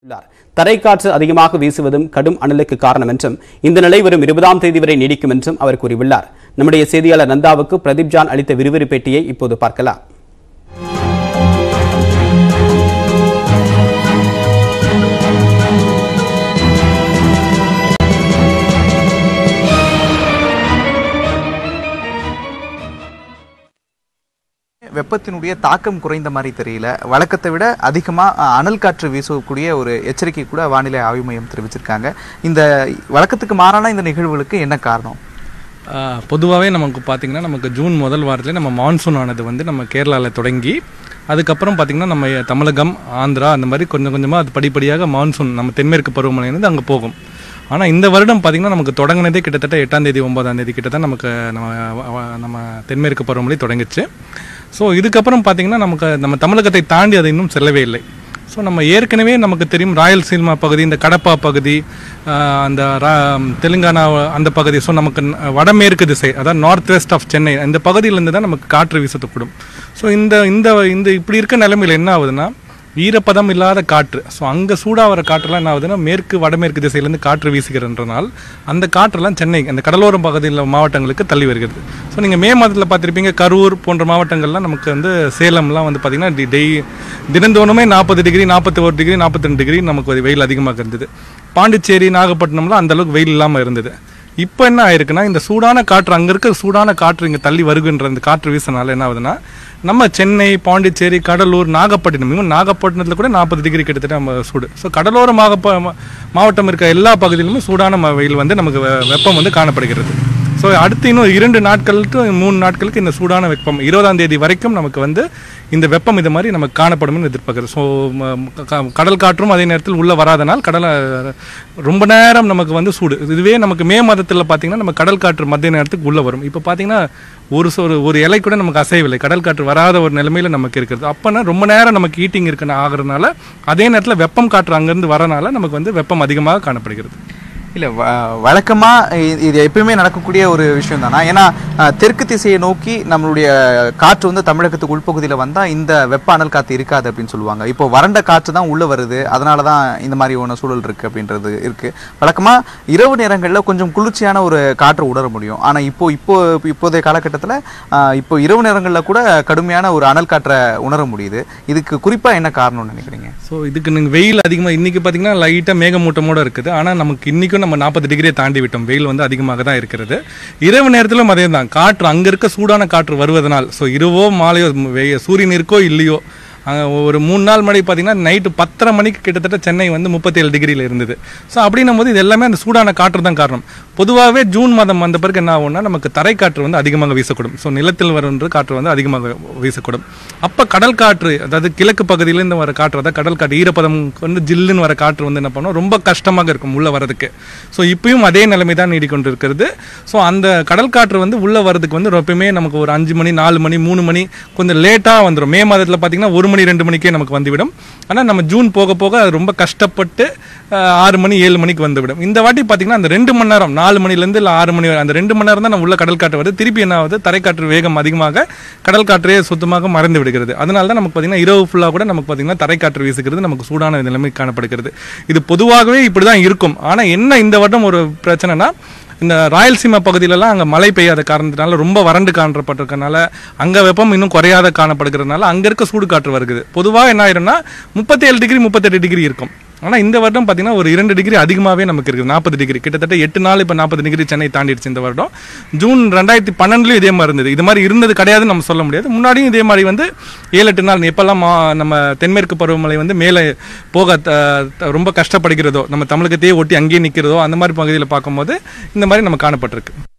உள்ளார் தரைக்காற்று அதிகமாக வீசுவதும் கடும் அனலுக்கு காரணம் என்றும் இந்த நிலை வரும் இருபதாம் தேதி வரை நீடிக்கும் என்றும் அவர் கூறியுள்ளார் நம்முடைய செய்தியாளர் நந்தாவுக்கு பிரதீப் ஜான் அளித்த விறுவிறு பேட்டியை இப்போது பார்க்கலாம் வெப்பத்தினுடைய தாக்கம் குறைந்த மாதிரி தெரியல வழக்கத்தை விட அதிகமாக அனல் காற்று வீசக்கூடிய ஒரு எச்சரிக்கை கூட வானிலை ஆய்வு மையம் தெரிவிச்சிருக்காங்க இந்த வழக்கத்துக்கு மாறான இந்த நிகழ்வுகளுக்கு என்ன காரணம் பொதுவாகவே நமக்கு பார்த்திங்கன்னா நமக்கு ஜூன் முதல் வாரத்தில் நம்ம மான்சூன் ஆனது வந்து நம்ம கேரளாவில் தொடங்கி அதுக்கப்புறம் பார்த்திங்கன்னா நம்ம தமிழகம் ஆந்திரா அந்த மாதிரி கொஞ்சம் கொஞ்சமாக அது படிப்படியாக மான்சூன் நம்ம தென்மேற்கு பருவமழையிலேருந்து அங்கே போகும் ஆனால் இந்த வருடம் பார்த்திங்கன்னா நமக்கு தொடங்கினதே கிட்டத்தட்ட எட்டாம் தேதி ஒன்பதாம் தேதி கிட்ட தான் நமக்கு நம்ம வ- நம்ம தென்மேற்கு பருவமழை தொடங்குச்சு ஸோ இதுக்கப்புறம் பார்த்திங்கன்னா நமக்கு நம்ம தமிழகத்தை தாண்டி அது இன்னும் செல்லவே இல்லை ஸோ நம்ம ஏற்கனவே நமக்கு தெரியும் ராயல்சீமா பகுதி இந்த கடப்பா பகுதி ஆஹ் அந்த ரா- தெலுங்கானா அந்த பகுதி ஸோ நமக்கு ந- வடமேற்கு திசை அதாவது நார்த் வெஸ்ட் ஆஃப் சென்னை இந்த பகுதியிலேருந்து தான் நமக்கு காற்று வீசக்கூடும் ஸோ இந்த இந்த இந்த இப்படி இருக்க நிலைமையில் என்ன ஆகுதுன்னா ஈரப்பதம் இல்லாத காற்று ஸோ அங்கே சூடாக வர காற்றுலாம் என்ன ஆகுதுன்னா மேற்கு வடமேற்கு திசையிலேருந்து காற்று வீசுகிறன்றனால் அந்த காற்றெல்லாம் சென்னை அந்த கடலோரம் பகுதியில் மாவட்டங்களுக்கு தள்ளி வருகிறது ஸோ நீங்கள் மே மாதத்தில் பார்த்துருப்பீங்க கரூர் போன்ற மாவட்டங்கள்லாம் நமக்கு வந்து சேலம்லாம் வந்து பார்த்திங்கன்னா டி- டெய் தினந்தோறுமே நாற்பது டிகிரி நாற்பத்தி ஒரு டிகிரி நாற்பத்தி ரெண்டு டிகிரி நமக்கு ஒரு வெயில் அதிகமாக இருந்தது பாண்டிச்சேரி நாகப்பட்டினம்லாம் அந்த அளவுக்கு வெயில் இல்லாமல் இருந்தது இப்போ என்ன ஆயிருக்குன்னா இந்த சூடான காற்று அங்கே இருக்க சூடான காற்று இங்கே தள்ளி வருகின்ற இந்த காற்று வீசினால என்ன ஆகுதுன்னா நம்ம சென்னை பாண்டிச்சேரி கடலூர் நாகப்பட்டினம் இவன் நாகப்பட்டினத்தில் கூட நாற்பது டிகிரி கிட்டத்தட்ட நம்ம சூடு ஸோ கடலோர மாகப்ப மா- மாவட்டம் இருக்க எல்லா பகுதியிலுமே சூடான ம- வெயில் வந்து நமக்கு வெ- வெப்பம் வந்து காணப்படுகிறது ஸோ அடுத்து இன்னும் இரண்டு நாட்களுக்கு மூணு நாட்களுக்கு இந்த சூடான வெப்பம் இருபதாம் தேதி வரைக்கும் நமக்கு வந்து இந்த வெப்பம் இது மாதிரி நமக்கு காணப்படும்னு எதிர்பார்க்குறது ஸோ கடல் காற்றும் அதே நேரத்தில் உள்ளே வராதனால் கடலை ரொம்ப நேரம் நமக்கு வந்து சூடு இதுவே நமக்கு மே மாதத்தில் பார்த்தீங்கன்னா நம்ம கடல் காற்று மத்திய நேரத்துக்கு உள்ளே வரும் இப்போ பார்த்தீங்கன்னா ஒரு சொ- ஒரு இலை கூட நமக்கு அசையவில்லை கடல் காற்று வராத ஒரு நிலைமையில் நமக்கு இருக்கிறது அப்போனா ரொம்ப நேரம் நமக்கு ஹீட்டிங் இருக்குன்னு ஆகுறதுனால அதே நேரத்தில் வெப்பம் காற்று அங்கேருந்து வரனால நமக்கு வந்து வெப்பம் அதிகமாக காணப்படுகிறது இல்லை வழக்கமாக இது எப்பயுமே நடக்கக்கூடிய ஒரு விஷயம் தானா ஏன்னா அஹ், தெற்கு திசையை நோக்கி நம்மளுடைய காற்று வந்து தமிழகத்துக்கு உள்பகுதியில் வந்தால் இந்த வெப்ப அனல் காற்று இருக்காது அப்படின்னு சொல்லுவாங்க இப்போ வறண்ட காற்று தான் உள்ளே வருது அதனால தான் இந்த மாதிரி ஒன்று சூழல் இருக்குது அப்படின்றது இருக்குது வழக்கமாக இரவு நேரங்களில் கொஞ்சம் குளிர்ச்சியான ஒரு காற்று உணர முடியும் ஆனால் இப்போ இப்போ இப்போதைய காலகட்டத்தில் இப்போ இரவு நேரங்களில் கூட கடுமையான ஒரு அனல் காற்றை உணர முடியுது இதுக்கு குறிப்பாக என்ன காரணம்னு நினைக்கிறீங்க ஸோ இதுக்கு நீங்கள் வெயில் அதிகமாக இன்றைக்கி பார்த்தீங்கன்னா லைட்டாக மேகமூட்டமோட இருக்குது ஆனால் நமக்கு இன்றைக்கும் நம்ம நாற்பது டிகிரியை தாண்டி விட்டோம் வெயில் வந்து அதிகமாக தான் இருக்கிறது இரவு நேரத்திலும் அதே தான் காற்று அங்கே இருக்க சூடான காற்று வருவதனால் ஸோ இரவோ மாலையோ வெ- சூரியன் இருக்கோ இல்லையோ அங்க ஒரு மூணு நாள் மணி பார்த்தீங்கன்னா நைட்டு பத்தரை மணிக்கு கிட்டத்தட்ட சென்னை வந்து முப்பத்தேழு டிகிரியில் இருந்தது ஸோ அப்படின்னும் போது இது எல்லாமே அந்த சூடான காற்று தான் காரணம் பொதுவாகவே ஜூன் மாதம் வந்த பிறகு என்ன ஆகும்னா நமக்கு தரைக்காற்று வந்து அதிகமாக வீசக்கூடும் ஸோ நிலத்தில் வருகின்ற காற்று வந்து அதிகமாக வீசக்கூடும் அப்போ கடல் காற்று அதாவது கிழக்கு பகுதியிலேருந்து வர காற்று அதாவது கடல் காற்று ஈரப்பதம் வந்து ஜில்லுன்னு வர காற்று வந்து என்ன பண்ணும் ரொம்ப கஷ்டமாக இருக்கும் உள்ளே வரதுக்கு ஸோ இப்பயும் அதே நிலைமை தான் நீடிக்கொண்டு இருக்கிறது ஸோ அந்த கடல் காற்று வந்து உள்ளே வரதுக்கு வந்து எப்பயுமே நமக்கு ஒரு அஞ்சு மணி நாலு மணி மூணு மணி கொஞ்சம் லேட்டாக வந்துடும் மே மாதத்தில் பார்த்தீங்கன்னா ஒரு மணி ரெண்டு மணிக்கே நமக்கு வந்துவிடும் ஆனால் நம்ம ஜூன் போக போக அது ரொம்ப கஷ்டப்பட்டு அஹ், ஆறு மணி ஏழு மணிக்கு வந்துவிடும் இந்த வாட்டி பார்த்தீங்கன்னா அந்த ரெண்டு மணி நேரம் நாலு மணிலேருந்து இல்லை ஆறு மணி வரை அந்த ரெண்டு மணி நேரம் தான் நம்ம உள்ள கடல் காற்று வருது திருப்பி என்ன ஆகுது தரைக்காற்று வேகம் அதிகமாக கடல் காற்றே சுத்தமாக மறைந்து விடுகிறது அதனால தான் நமக்கு பார்த்தீங்கன்னா இரவு ஃபுல்லாக கூட நமக்கு பார்த்தீங்கன்னா தரைக்காற்று வீசுகிறது நமக்கு சூடான நிலைமை காணப்படுகிறது இது பொதுவாகவே இப்படி தான் இருக்கும் ஆனால் என்ன இந்த வருடம் ஒரு பிரச்சனைனா இந்த ராயல்சீமா பகுதியிலலாம் அங்கே மழை பெய்யாத காரணத்தினால ரொம்ப வறண்டு காணப்பட்டிருக்கனால அங்கே வெப்பம் இன்னும் குறையாத காணப்படுகிறதுனால அங்கே இருக்க சூடு காற்று வருகிறது பொதுவாக என்ன ஆயிரும்னா முப்பத்தேழு டிகிரி முப்பத்தெட்டு டிகிரி இருக்கும் ஆனால் இந்த வருடம் பார்த்தீங்கன்னா ஒரு இரண்டு டிகிரி அதிகமாகவே நமக்கு இருக்குது நாற்பது டிகிரி கிட்டத்தட்ட எட்டு நாள் இப்போ நாற்பது டிகிரி சென்னை தாண்டிடுச்சு இந்த வருடம் ஜூன் ரெண்டாயிரத்தி பன்னெண்டுலையும் இதே மாதிரி இருந்தது இது மாதிரி இருந்தது கிடையாதுன்னு நம்ம சொல்ல முடியாது முன்னாடியும் இதே மாதிரி வந்து ஏழு எட்டு நாள் எப்போல்லாம் மா- நம்ம தென்மேற்கு பருவமழை வந்து மேலே போக த- த- ரொம்ப கஷ்டப்படுகிறதோ நம்ம தமிழகத்தையே ஒட்டி அங்கேயே நிற்கிறதோ அந்த மாதிரி பகுதியில் பார்க்கும்போது இந்த மாதிரி நம்ம காணப்பட்டிருக்கு